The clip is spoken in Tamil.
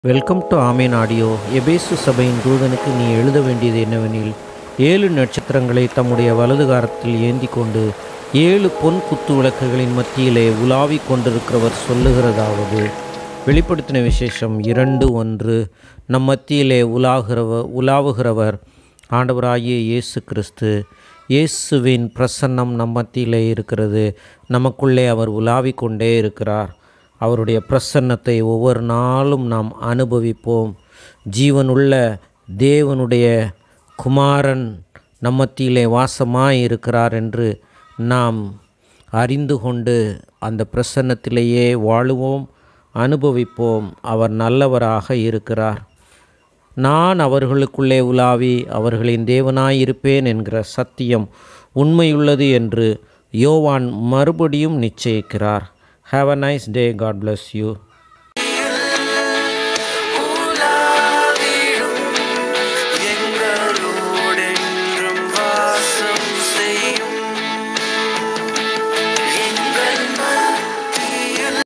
வெல்கம் டு ஆமேன் ஆடியோ எபேசு சபையின் தூதனுக்கு நீ எழுத வேண்டியது என்னவெனில் ஏழு நட்சத்திரங்களை தம்முடைய வலது காரத்தில் ஏந்தி கொண்டு ஏழு பொன் குத்து விளக்குகளின் மத்தியிலே உலாவிக் கொண்டிருக்கிறவர் சொல்லுகிறதாவது வெளிப்படுத்தின விசேஷம் இரண்டு ஒன்று நம் மத்தியிலே உலாகிறவர் உலாவுகிறவர் ஆண்டவராகிய இயேசு கிறிஸ்து இயேசுவின் பிரசன்னம் நம் மத்தியிலே இருக்கிறது நமக்குள்ளே அவர் உலாவிக் கொண்டே இருக்கிறார் அவருடைய பிரசன்னத்தை ஒவ்வொரு நாளும் நாம் அனுபவிப்போம் ஜீவனுள்ள தேவனுடைய குமாரன் நம்மத்தியிலே வாசமாய் இருக்கிறார் என்று நாம் அறிந்து கொண்டு அந்த பிரசன்னத்திலேயே வாழுவோம் அனுபவிப்போம் அவர் நல்லவராக இருக்கிறார் நான் அவர்களுக்குள்ளே உலாவி அவர்களின் தேவனாயிருப்பேன் என்கிற சத்தியம் உண்மையுள்ளது என்று யோவான் மறுபடியும் நிச்சயிக்கிறார் have a nice day God bless you